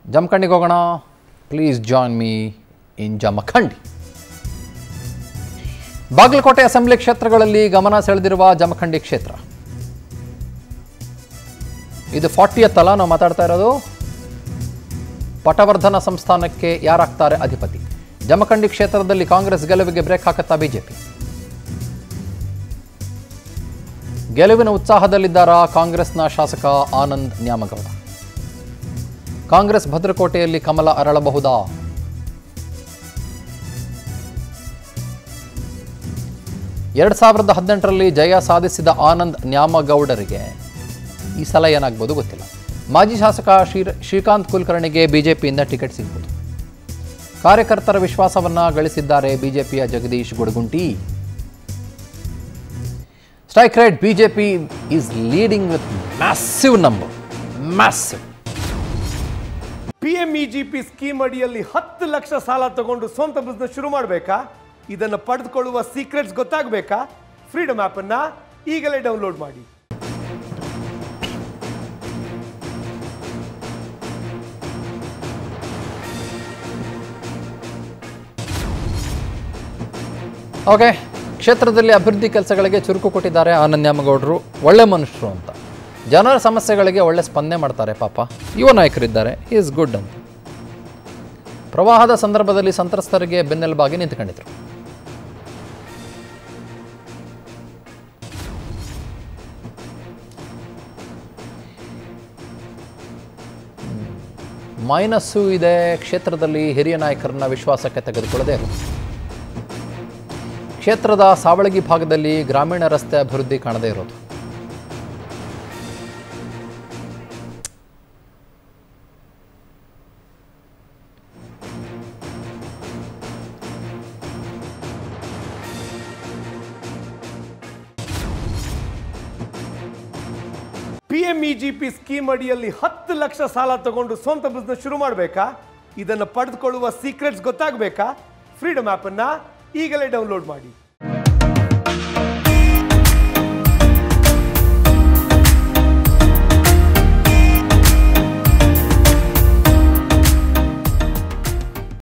ಜಮಖಂಡಿಗೆ ಹೋಗೋಣ please join me in Jamkhandi Bagalkot assembly ಕ್ಷೇತ್ರಗಳಲ್ಲಿ ಗಮನ ಸೆಳೆದಿರುವ ಜಮಖಂಡಿ ಕ್ಷೇತ್ರ ಇದು ಫಾರ್ಟಿಯತ್ ಅಲ್ಲ ನಾವು ಮಾತಾಡ್ತಾ ಇರೋದು ಪಟವರ್ಧನ ಸಂಸ್ಥಾನಕ್ಕೆ ಯಾರಾಗ್ತಾರೆ ಅಧಿಪತಿ ಜಮಖಂಡಿ ಕ್ಷೇತ್ರದಲ್ಲಿ ಕಾಂಗ್ರೆಸ್ ಗೆಲುವಿಗೆ ಬ್ರೇಕ್ ಹಾಕುತ್ತಾ ಬಿಜೆಪಿ ಗೆಲುವಿನ ಉತ್ಸಾಹದಲ್ಲಿದ್ದಾರ ಕಾಂಗ್ರೆಸ್ನ ಶಾಸಕ ಆನಂದ್ ನ್ಯಾಮಗೌಡ ಕಾಂಗ್ರೆಸ್ ಭದ್ರಕೋಟೆಯಲ್ಲಿ ಕಮಲ ಅರಳಬಹುದಾ ಎರಡು ಸಾವಿರದ ಹದಿನೆಂಟರಲ್ಲಿ ಜಯ ಸಾಧಿಸಿದ ಆನಂದ್ ನ್ಯಾಮಗೌಡರಿಗೆ ಈ ಸಲ ಏನಾಗ್ಬೋದು ಗೊತ್ತಿಲ್ಲ ಮಾಜಿ ಶಾಸಕ ಶ್ರೀ ಶ್ರೀಕಾಂತ್ ಕುಲಕರ್ಣಿಗೆ ಬಿಜೆಪಿಯಿಂದ ಟಿಕೆಟ್ ಸಿಗ್ಬೋದು ಕಾರ್ಯಕರ್ತರ ವಿಶ್ವಾಸವನ್ನ ಗಳಿಸಿದ್ದಾರೆ ಬಿಜೆಪಿಯ Jagadish Gudagunti strike rate BJP is leading with massive number massive PMEGP scheme ಅಡಿಯಲ್ಲಿ ಹತ್ತು ಲಕ್ಷ ಸಾಲ ತಗೊಂಡು ಸ್ವಂತ ಬಿಸ್ನೆಸ್ ಶುರು ಮಾಡಬೇಕಾ ಇದನ್ನು ಪಡೆದುಕೊಳ್ಳುವ ಸೀಕ್ರೆಟ್ಸ್ ಗೊತ್ತಾಗಬೇಕಾ ಫ್ರೀಡಮ್ ಆ್ಯಪನ್ನು ಈಗಲೇ ಡೌನ್ಲೋಡ್ ಮಾಡಿ ಓಕೆ ಕ್ಷೇತ್ರದಲ್ಲಿ ಅಭಿವೃದ್ಧಿ ಕೆಲಸಗಳಿಗೆ ಚುರುಕು ಕೊಟ್ಟಿದ್ದಾರೆ ಆನಂದ್ ನ್ಯಾಮಗೌಡರು ಒಳ್ಳೆ ಮನುಷ್ಯರು ಅಂತ ಜನರ ಸಮಸ್ಯೆಗಳಿಗೆ ಒಳ್ಳೆ ಸ್ಪಂದನೆ ಮಾಡ್ತಾರೆ ಪಾಪ ಯುವ ನಾಯಕರಿದ್ದಾರೆ ಈಸ್ ಗುಡ್ ಅಂತ ಪ್ರವಾಹದ ಸಂದರ್ಭದಲ್ಲಿ ಸಂತ್ರಸ್ತರಿಗೆ ಬೆನ್ನೆಲುಬಾಗಿ ನಿಂತ್ಕೊಂಡಿದ್ರು ಮೈನಸ್ಸು ಇದೆ ಕ್ಷೇತ್ರದಲ್ಲಿ ಹಿರಿಯ ನಾಯಕರನ್ನ ವಿಶ್ವಾಸಕ್ಕೆ ತೆಗೆದುಕೊಳ್ಳದೇ ಇರೋದು ಕ್ಷೇತ್ರದ ಸಾವಳಗಿ ಭಾಗದಲ್ಲಿ ಗ್ರಾಮೀಣ ರಸ್ತೆ ಅಭಿವೃದ್ಧಿ ಕಾಣದೇ ಇರೋದು ಪಿಎಂಇಜಿಪಿ ಸ್ಕೀಮ್ ಅಡಿಯಲ್ಲಿ ಹತ್ತು ಲಕ್ಷ ಸಾಲ ತಗೊಂಡು ಸ್ವಂತ ಬಿಸ್ನೆಸ್ ಶುರು ಮಾಡಬೇಕಾ ಇದನ್ನು ಪಡೆದುಕೊಳ್ಳುವ ಸೀಕ್ರೆಟ್ಸ್ ಗೊತ್ತಾಗಬೇಕಾ ಫ್ರೀಡಮ್ ಆ್ಯಪನ್ನು ಈಗಲೇ ಡೌನ್ಲೋಡ್ ಮಾಡಿ